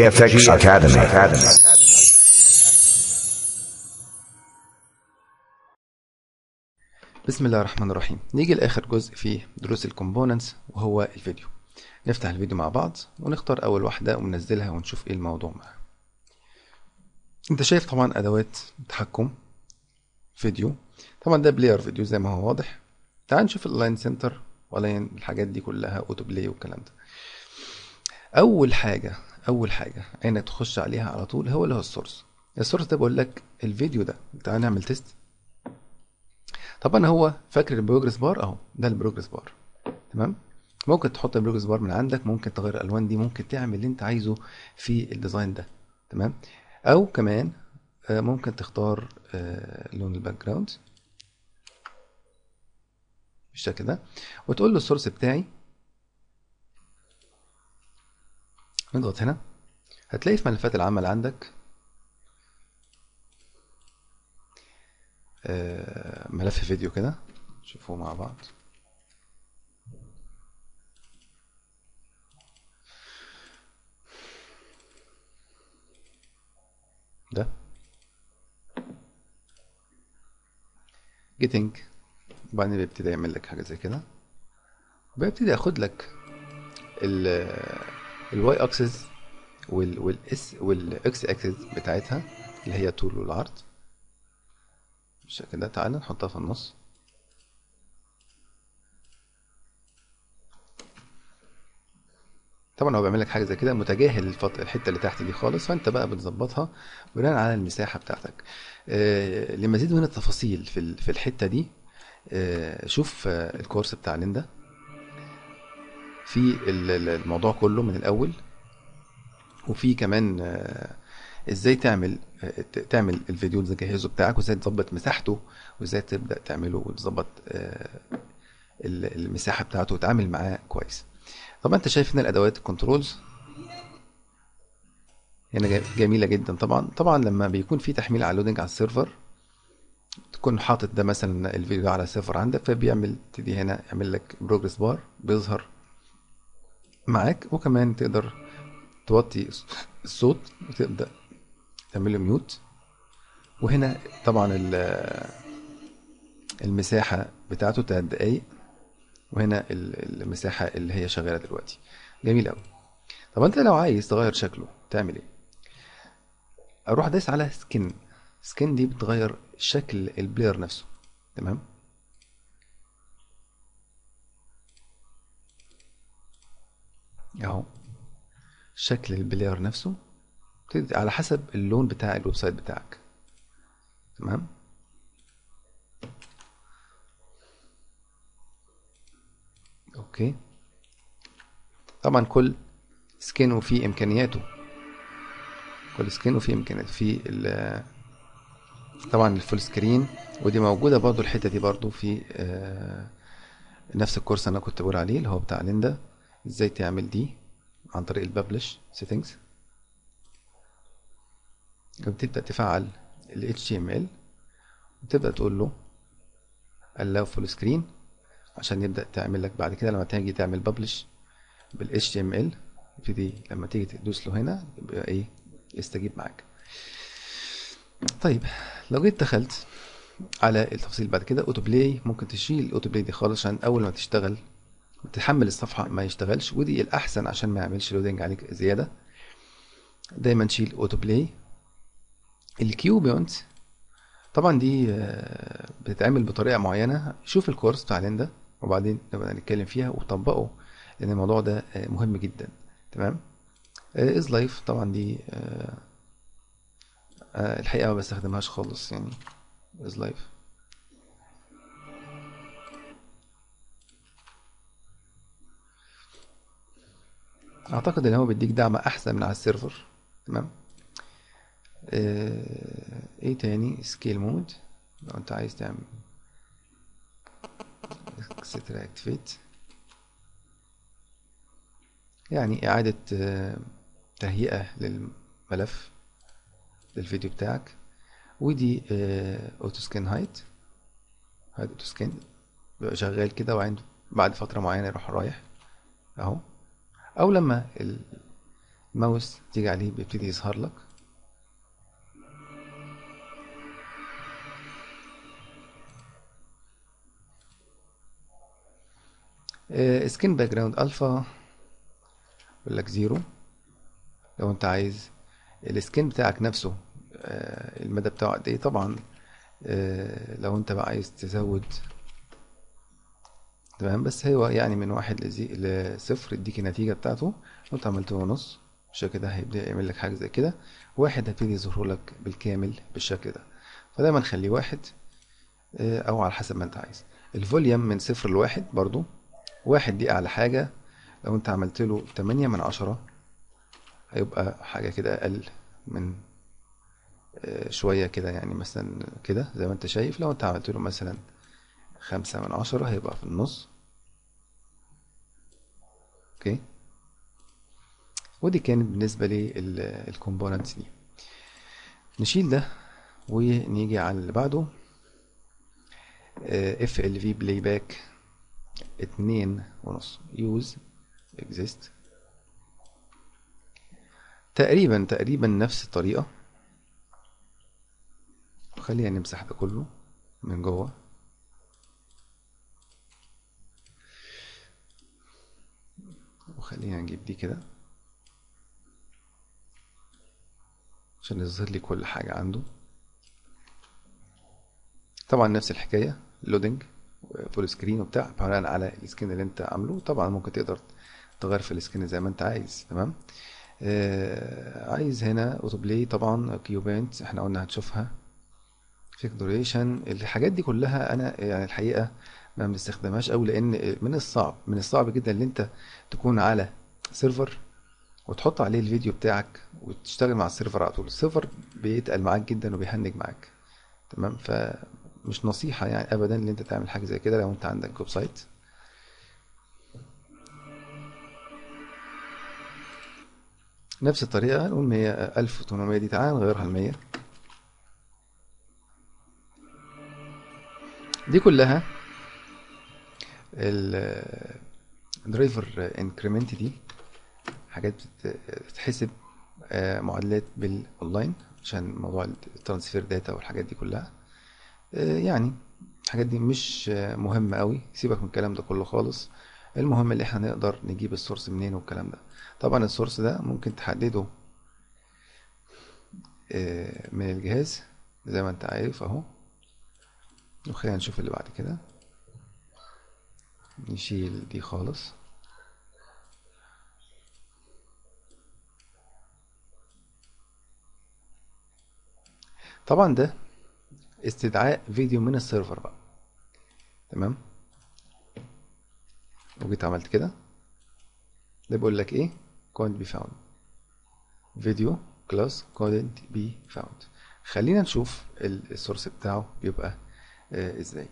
GFX Academy. Academy. بسم الله الرحمن الرحيم نيجي لاخر جزء في دروس الكومبوننتس وهو الفيديو نفتح الفيديو مع بعض ونختار اول واحده وننزلها ونشوف ايه الموضوع معاها انت شايف طبعا ادوات تحكم فيديو طبعا ده بلاير فيديو زي ما هو واضح تعال نشوف اللاين سنتر ولاين الحاجات دي كلها اوتو بلاي والكلام ده اول حاجه اول حاجه انك تخش عليها على طول هو اللي هو السورس السورس ده بيقول لك الفيديو ده تعال نعمل تيست طبعا هو فاكر البروجرس بار اهو ده البروجرس بار تمام ممكن تحط البروجرس بار من عندك ممكن تغير الالوان دي ممكن تعمل اللي انت عايزه في الديزاين ده تمام او كمان آه، ممكن تختار آه، لون الباك جراوند بالشكل ده وتقول له السورس بتاعي نضغط هنا هتلاقي في ملفات العمل عندك آه، ملف فيديو كده نشوفه مع بعض ده جيتنج وبعدين بيبتدي يعمل لك حاجه زي كده وبيبتدي ياخد لك الواي اكسس والاس والاكس اكسس بتاعتها اللي هي الطول والعرض بالشكل ده تعالى نحطها في النص طبعا هو بيعمل لك حاجه زي كده متجاهل الفط... الحته اللي تحت دي خالص فانت بقى بتظبطها بناء على المساحه بتاعتك آه لمزيد من التفاصيل في ال- في الحته دي آه شوف آه الكورس بتاع ليندا في ال- ال- الموضوع كله من الاول وفي كمان آه ازاي تعمل آه، ت- تعمل الفيديو اللي تجهزه بتاعك وازاي تظبط مساحته وازاي تبدا تعمله وتظبط آه، ال- المساحه بتاعته وتتعامل معاه كويس طبعا انت شايف هنا الادوات الكنترولز هنا جا- جميله جدا طبعا طبعا لما بيكون في تحميل على لودنج على السيرفر تكون حاطط ده مثلا الفيديو ده على السيرفر عندك فبيعمل تدي هنا يعمل لك بروجرس بار بيظهر معاك وكمان تقدر توطي الصوت وتبدا تعمل له ميوت وهنا طبعا ال- المساحه بتاعته 3 دقايق وهنا ال- المساحه اللي هي شغاله دلوقتي جميل قوي طب انت لو عايز تغير شكله تعمل ايه اروح دايس على سكن سكن دي بتغير شكل البلاير نفسه تمام اهو شكل البلاير نفسه بتدي على حسب اللون بتاع الويب سايت بتاعك تمام اوكي طبعا كل سكين وفيه امكانياته كل سكين وفيه امكانياته في ال- طبعا الفول سكرين ودي موجوده برضو الحته دي برضو في آه، نفس الكورس اللي انا كنت بقول عليه اللي هو بتاع ليندا ازاي تعمل دي عن طريق الببلش سيتنجز وبتبدأ تفعل ال HTML وتبدأ تقول له allow full screen عشان يبدأ تعمل لك بعد كده لما تيجي تعمل publish بال HTML يبتدي لما تيجي تدوس له هنا يبقى ايه يستجيب معاك طيب لو جيت دخلت على التفاصيل بعد كده اوتو بلاي ممكن تشيل الاوتو بلاي دي خالص عشان اول ما تشتغل تحمل الصفحة ما يشتغلش ودي الأحسن عشان ما يعملش لودنج عليك زيادة دايما شيل اوتو بلاي الكيو بيونت طبعا دي آه، بتتعمل بطريقه معينه شوف الكورس بتاع ليندا وبعدين نبقى نتكلم فيها وطبقه لان الموضوع ده آه، مهم جدا تمام از لايف طبعا دي آه، آه، الحقيقه ما بستخدمهاش خالص يعني از لايف اعتقد ان هو بيديك دعم احسن من على السيرفر تمام آه، ايه تاني سكيل مود لو انت عايز تعمل اكسترا اكتيفيت يعني اعادة آه، تهيئة للملف للفيديو بتاعك ودي اوتو سكان هايت هايت اوتو سكان بيبقى شغال كده وبعدين بعد فترة معينة يروح رايح اهو او لما ال... ماوس تيجي عليه بيبتدي يظهر لك سكين باك جراوند الفا يقول لك زيرو لو انت عايز السكين بتاعك نفسه آه، المدى بتاعه قد ايه طبعا آه، لو انت بقى عايز تزود تمام بس هو يعني من واحد لزي لصفر يديك النتيجة بتاعته لو انت عملته نص بالشكل ده هيبدأ يعمل لك حاجة زي كده واحد هيبتدي يظهر لك بالكامل بالشكل ده فدايما خليه واحد آه، او على حسب ما انت عايز الفوليوم من صفر لواحد برضو واحد دي اعلى حاجة لو انت عملت له تمانية من عشرة هيبقى حاجة كده اقل من آه، شوية كده يعني مثلا كده زي ما انت شايف لو انت عملت له مثلا خمسة من عشرة هيبقى في النص اوكي ودي كانت بالنسبة للكومبوننتس دي نشيل ده ونيجي على اللي بعده اف ال في بلاي باك اتنين ونص يوز اكزيست تقريبا تقريبا نفس الطريقة خلينا نمسح ده كله من جوه وخلينا نجيب دي كده عشان يظهر لي كل حاجة عنده طبعا نفس الحكاية لودنج فول سكرين وبتاع بناء على السكين اللي انت عامله طبعا ممكن تقدر تغير في السكين زي ما انت عايز تمام آه عايز هنا اوتو بلاي طبعا كيوبانت احنا قلنا هنشوفها فيك دوريشن الحاجات دي كلها انا يعني الحقيقه ما بنستخدمهاش قوي لان من الصعب من الصعب جدا ان انت تكون على سيرفر وتحط عليه الفيديو بتاعك وتشتغل مع السيرفر على طول السيرفر بيتقل معاك جدا وبيهنج معاك تمام فمش نصيحة يعني ابدا ان انت تعمل حاجة زي كده لو انت عندك ويب سايت نفس الطريقة نقول 100 1800 دي تعال نغيرها ل 100 دي كلها الدرايفر انكريمنت دي حاجات بتت- بتتحسب آه، معادلات بالاونلاين عشان موضوع الترانسفير داتا والحاجات دي كلها آه، يعني الحاجات دي مش آه، مهمة قوي سيبك من الكلام ده كله خالص المهم اللي احنا نقدر نجيب السورس منين والكلام ده طبعا السورس ده ممكن تحدده آه، من الجهاز زي ما انت عارف اهو وخلينا نشوف اللي بعد كده نشيل دي خالص طبعا ده استدعاء فيديو من السيرفر بقى تمام وجيت عملت كده ده بيقول لك ايه couldn't be found فيديو كلاس couldn't be found خلينا نشوف ال- السورس بتاعه بيبقى آه ازاي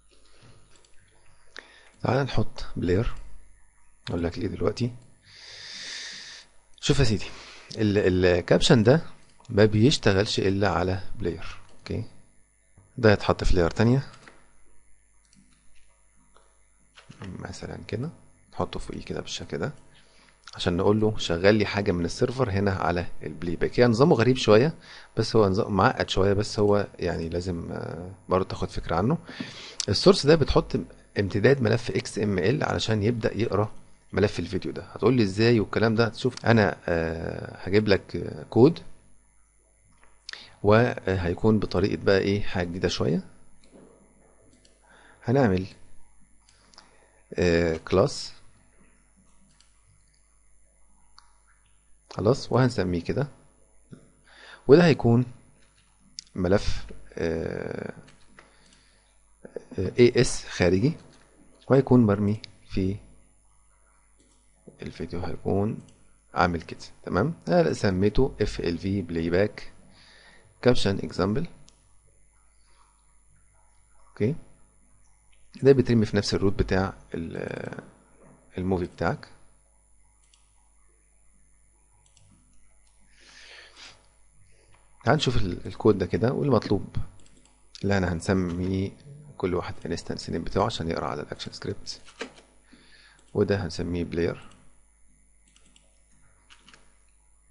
تعال نحط بلاير اقول لك ليه دلوقتي شوف يا سيدي ال- الكابشن ده ما بيشتغلش الا على بلاير اوكي ده يتحط في لاير تانية مثلا كده نحطه فوقيه كده بالشكل ده عشان نقول له شغل لي حاجه من السيرفر هنا على البلاي باك يعني نظامه غريب شويه بس هو نظام معقد شويه بس هو يعني لازم آه، برضه تاخد فكره عنه السورس ده بتحط امتداد ملف اكس ام ال علشان يبدا يقرا ملف الفيديو ده هتقول لي ازاي والكلام ده تشوف انا آه، هجيب لك آه، كود وهيكون بطريقه بقى ايه حاجه جديده شويه هنعمل كلاس خلاص وهنسميه كده وده هيكون ملف اي اس خارجي وهيكون مرمي في الفيديو هيكون عامل كده تمام انا سميته اف ال في بلاي باك كابشن اكزامبل اوكي ده بيترمي في نفس الروت بتاع ال- الموفي بتاعك تعال نشوف ال- الكود ده كده والمطلوب اللي انا هنسميه كل واحد انستنس نيم بتاعه عشان يقرا على الاكشن سكريبت وده هنسميه بلاير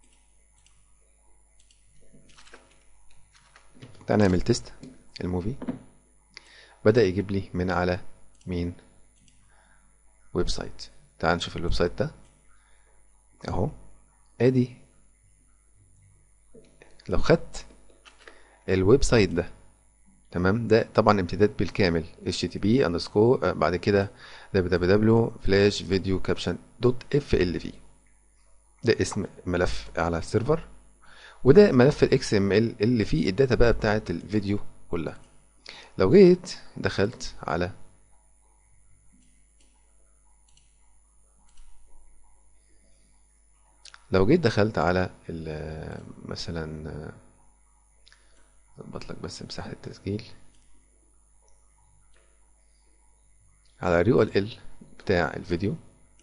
تعال نعمل تيست الموفي بدأ يجيب لي من على مين ويب سايت تعال نشوف الويب سايت ده اهو ادي لو خدت الويب سايت ده تمام ده طبعا امتداد بالكامل http اندرسكور بعد كده www فلاش فيديو كابشن دوت اف ال في ده اسم ملف على السيرفر وده ملف الاكس ام ال اللي فيه الداتا بقى بتاعت الفيديو كلها لو جيت دخلت على لو جيت دخلت على ال- مثلا اظبط لك بس مساحة التسجيل على اليو ال ال بتاع الفيديو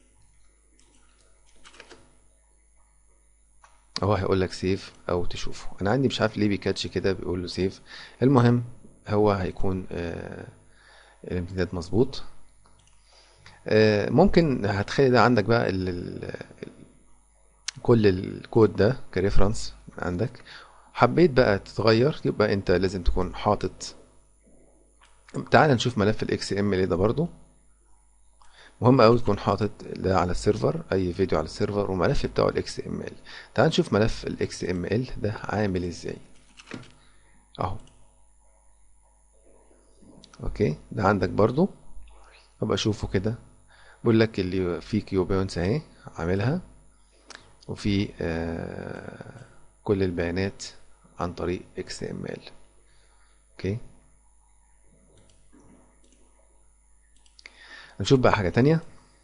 هو هيقول لك سيف او تشوفه انا عندي مش عارف ليه بيكاتش كده بيقول له سيف المهم هو هيكون آه الامتداد مظبوط آه ممكن هتخلي ده عندك بقى ال ال كل الكود ده كريفرنس عندك حبيت بقى تتغير يبقى انت لازم تكون حاطط تعال نشوف ملف الاكس ام ال ده برضو مهم قوي تكون حاطط ده على السيرفر اي فيديو على السيرفر وملف بتاعه الاكس ام ال تعال نشوف ملف الاكس ام ال ده عامل ازاي اهو اوكي ده عندك برضو ابقى اشوفه كده بيقول لك اللي في كيو بيونس اهي عاملها وفي آه كل البيانات عن طريق XML اوكي نشوف بقى حاجة تانية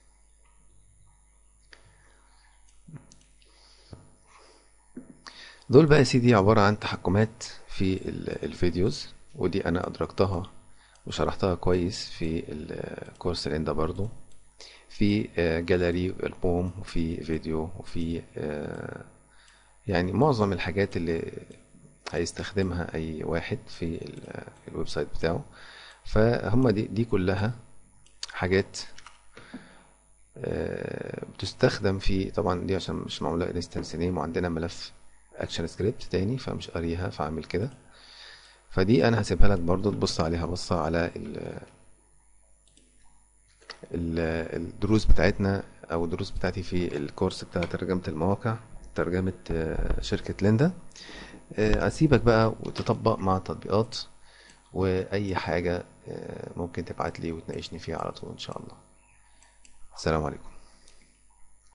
دول بقى يا سيدي عبارة عن تحكمات في ال- الفيديوز ودي أنا أدركتها وشرحتها كويس في الكورس اللي ده برضو في آه، جاليري ألبوم وفي فيديو وفي آه، يعني معظم الحاجات اللي هيستخدمها أي واحد في ال- الويب سايت بتاعه فهم دي دي كلها حاجات آه، بتستخدم في طبعا دي عشان مش معمولة انستنس نيم وعندنا ملف اكشن سكريبت تاني فمش قاريها فاعمل كده فدي انا هسيبها لك برضو تبص عليها بصة على ال ال- الدروس بتاعتنا او الدروس بتاعتي في الكورس بتاع ترجمة المواقع ترجمة آه، شركة ليندا آه، اسيبك بقى وتطبق مع التطبيقات واي حاجة آه، ممكن تبعت لي وتناقشني فيها على طول ان شاء الله السلام عليكم